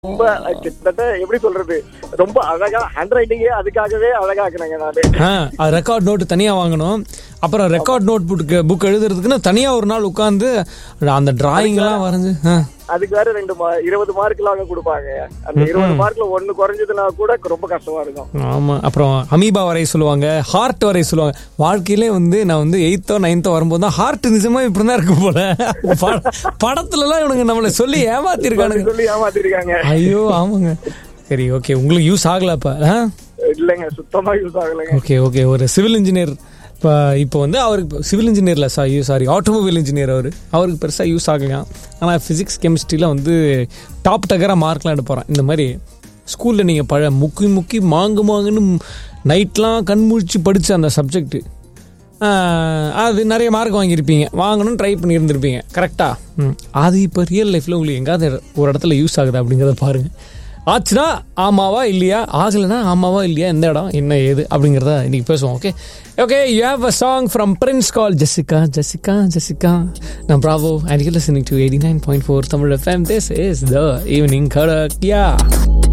ரொம்ப அஹ், கிட்டத்தட்ட எப்படி சொல்றது ரொம்ப அழகா ஹேண்ட் ரைட்டிங்கே அதுக்காகவே அழகாக்குனாங்க நானு ஆ ரெக்கார்ட் நோட் தனியா வாங்கணும் அப்புறம் ரெக்கார்ட் நோட் புக் புக் எழுதுறதுக்குன்னு தனியா ஒரு நாள் உட்காந்து அந்த டிராயிங் எல்லாம் வரைஞ்சு ஆ. அதுக்கு வேற ரெண்டு மா- இருபது மார்க்லாம் கொடுப்பாங்க அந்த இருபது மார்க்ல ஒண்ணு குறைஞ்சதுன்னா கூட ரொம்ப கஷ்டமா இருக்கும் ஆமா அப்புறம் அமீபா வரைய சொல்லுவாங்க ஹார்ட் வரைய சொல்லுவாங்க வாழ்க்கையிலே வந்து நான் வந்து எயித்தோ நைன்த்தோ வரும்போது தான் ஹார்ட் நிஜமா இப்படி தான் இருக்கு போல பட- படத்துல எல்லாம் இவனுங்க நம்மளை சொல்லி ஏமாத்திருக்கானுங்க சொல்லி ஏமாத்திருக்காங்க ஐயோ ஆமாங்க சரி ஓகே உங்களுக்கு யூஸ் ஆகல அப்ப இல்லைங்க சுத்தமா யூஸ் ஆகலைங்க ஓகே ஓகே ஒரு சிவில் இன்ஜினியர் இப்போ இப்போ வந்து அவருக்கு சிவில் இன்ஜினியர்ல சாரி சாரி ஆட்டோமொபைல் இன்ஜினியர் அவர் அவருக்கு பெருசாக யூஸ் ஆகலாம் ஆனால் ஃபிசிக்ஸ் கெமிஸ்ட்ரியில் வந்து டாப் டக்கராக மார்க்லாம் எடுப்பாராம் இந்த மாதிரி ஸ்கூலில் நீங்கள் பழ முக்கி முக்கி மாங்கு மாங்குன்னு நைட்லாம் கண் முழிச்சு படித்த அந்த சப்ஜெக்ட்டு அது நிறைய மார்க் வாங்கியிருப்பீங்க வாங்கணும்னு ட்ரை பண்ணியிருந்திருப்பீங்க கரெக்டாக ம் அது இப்போ ரியல் லைஃப்பில் உங்களுக்கு எங்காவது ஒரு இடத்துல யூஸ் ஆகுது அப்படிங்கிறத பாருங்கள் ஆச்சுன்னா ஆமாவா இல்லையா ஆகலைன்னா ஆமாவா இல்லையா எந்த இடம் என்ன ஏது அப்படிங்கிறத இன்னைக்கு பேசுவோம் okay okay you have a song from prince call Jessica Jessica Jessica நான் Bravo and you listening to eighty nine point four Tamil FM this is the evening correct yeah